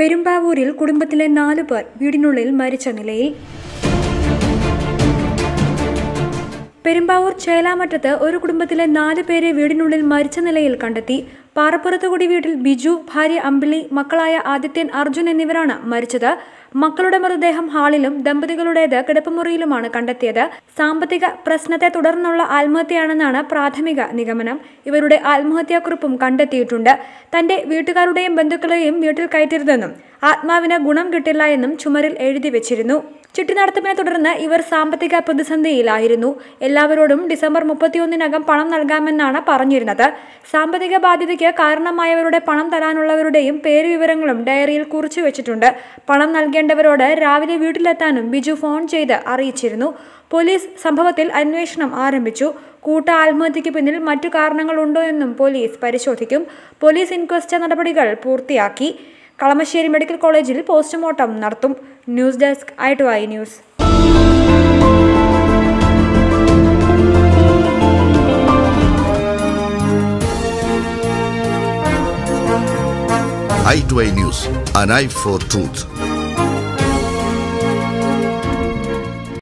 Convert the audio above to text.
പെരുമ്പാവൂരിൽ കുടുംബത്തിലെ നാലു പേർ വീടിനുള്ളിൽ മരിച്ച നിലയിൽ പെരുമ്പാവൂർ ചേലാമറ്റത്ത് ഒരു കുടുംബത്തിലെ നാല് പേരെ വീടിനുള്ളിൽ മരിച്ച നിലയിൽ കണ്ടെത്തി പാറപ്പുറത്തുകുടി വീട്ടിൽ ബിജു ഭാര്യ അമ്പിളി മക്കളായ ആദിത്യൻ അർജുൻ എന്നിവരാണ് മരിച്ചത് മക്കളുടെ മൃതദേഹം ഹാളിലും ദമ്പതികളുടേത് കിടപ്പുമുറിയിലുമാണ് കണ്ടെത്തിയത് സാമ്പത്തിക പ്രശ്നത്തെ തുടർന്നുള്ള ആത്മഹത്യയാണെന്നാണ് പ്രാഥമിക നിഗമനം ഇവരുടെ ആത്മഹത്യാക്കുറിപ്പും കണ്ടെത്തിയിട്ടുണ്ട് തന്റെ വീട്ടുകാരുടെയും ബന്ധുക്കളെയും വീട്ടിൽ കയറ്റരുതെന്നും ആത്മാവിന് ഗുണം കിട്ടില്ല എന്നും ചുമരിൽ എഴുതി വെച്ചിരുന്നു ചിട്ടി നടത്തിപ്പിനെ തുടർന്ന് ഇവർ സാമ്പത്തിക പ്രതിസന്ധിയിലായിരുന്നു എല്ലാവരോടും ഡിസംബർ മുപ്പത്തിയൊന്നിനകം പണം നൽകാമെന്നാണ് പറഞ്ഞിരുന്നത് സാമ്പത്തിക ബാധ്യതയ്ക്ക് കാരണമായവരുടെ പണം തരാനുള്ളവരുടെയും പേര് വിവരങ്ങളും ഡയറിയിൽ കുറിച്ചു വെച്ചിട്ടുണ്ട് പണം നൽകേണ്ടവരോട് രാവിലെ വീട്ടിലെത്താനും ബിജു ഫോൺ ചെയ്ത് അറിയിച്ചിരുന്നു പോലീസ് സംഭവത്തിൽ അന്വേഷണം ആരംഭിച്ചു കൂട്ട ആത്മഹത്യയ്ക്ക് പിന്നിൽ മറ്റു കാരണങ്ങളുണ്ടോ എന്നും പോലീസ് പരിശോധിക്കും പോലീസ് ഇൻക്വസ്റ്റ് നടപടികൾ പൂർത്തിയാക്കി കളമശ്ശേരി മെഡിക്കൽ കോളേജിൽ പോസ്റ്റ്മോർട്ടം നടത്തും news desk I two I news i2i News, an eye for truth.